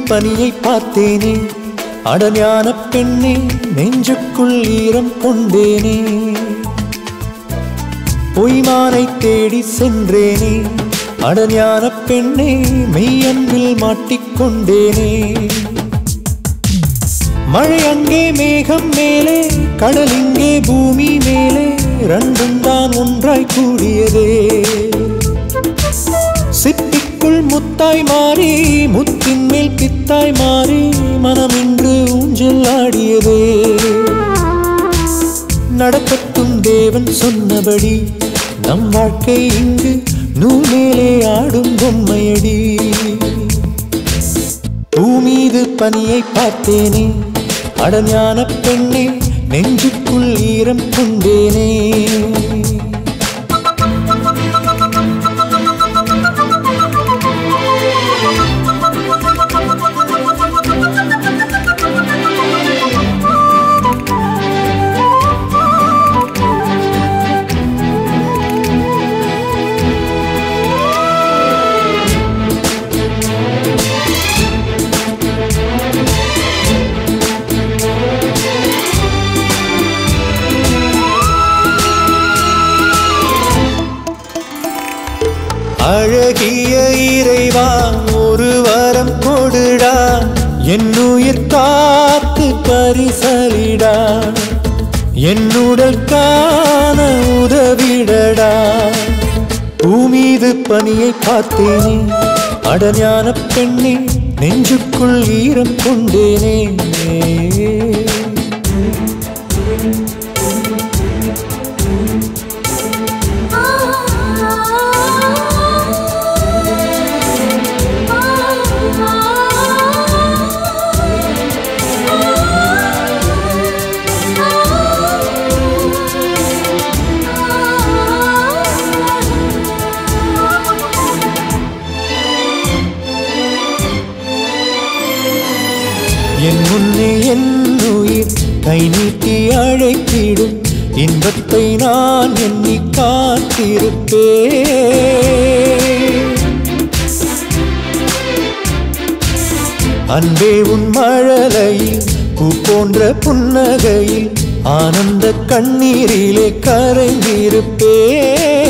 பனியை பார்த்தேனே அடஞான பெண்ணே நெஞ்சுக்குள் ஈரம் கொண்டேனே பொய்மானை தேடி சென்றேனே அடஞான பெண்ணே மெய்யன்பில் மாட்டிக்கொண்டேனே மழை அங்கே மேகம் மேலே கடல் இங்கே பூமி மேலே ரெண்டும் தான் ஒன்றாய் கூடியதே சிப்பிக்குள் முத்தாய் மாறி முத்தின் மேல் பித்தாய் மாறி மனம் இன்று ஊஞ்சல் ஆடியதே நடக்கட்டும் தேவன் சொன்னபடி நம் வாழ்க்கை இங்கு நூல் மேலே ஆடும் பொம்மையடி பூமீது பனியை பார்த்தேனே அடஞான பெண்ணே நெஞ்சுக்குள் ஈரம் கொண்டேனே அழகிய இறைவா ஒரு வரம் கொடுடா என் உயிர் காத்து பரிசலிடா என்னுடல் காண உதவிடடா பூமீது பனியை பார்த்தேனே அடஞான பெண்ணே நெஞ்சுக்குள் ஈரம் கொண்டேனே என் முன்னே என் உயிர் கை நீட்டி அழைத்திடும் இன்பத்தை நான் எண்ணி காத்திருப்பேன் அன்பே உன் மழலையில் பூ போன்ற புன்னகையில் ஆனந்த கண்ணீரிலே கரைந்திருப்பேன்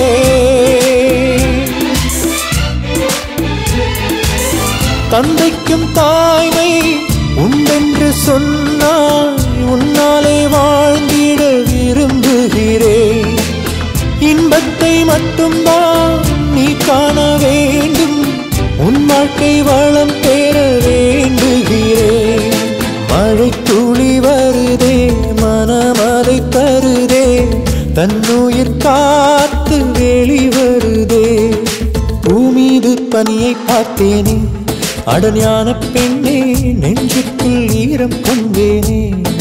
தந்தைக்கும் தாய்மை உண்டென்று சொன்னால் உன்னாலே வாழ்ந்திட விரும்புகிறேன் இன்பத்தை மட்டும்தான் நீ காண வேண்டும் உன் வாழ்க்கை வளம் பெற வேண்டுகிறேன் மழை துளி வருதே மனமதை தருதே தன்னுயிர் காத்து வெளிவருதே பூமீது பனியை பார்த்தேனே அடஞான பெண்ணே நெஞ்சுக்குள் ஈரம் கொண்டேனே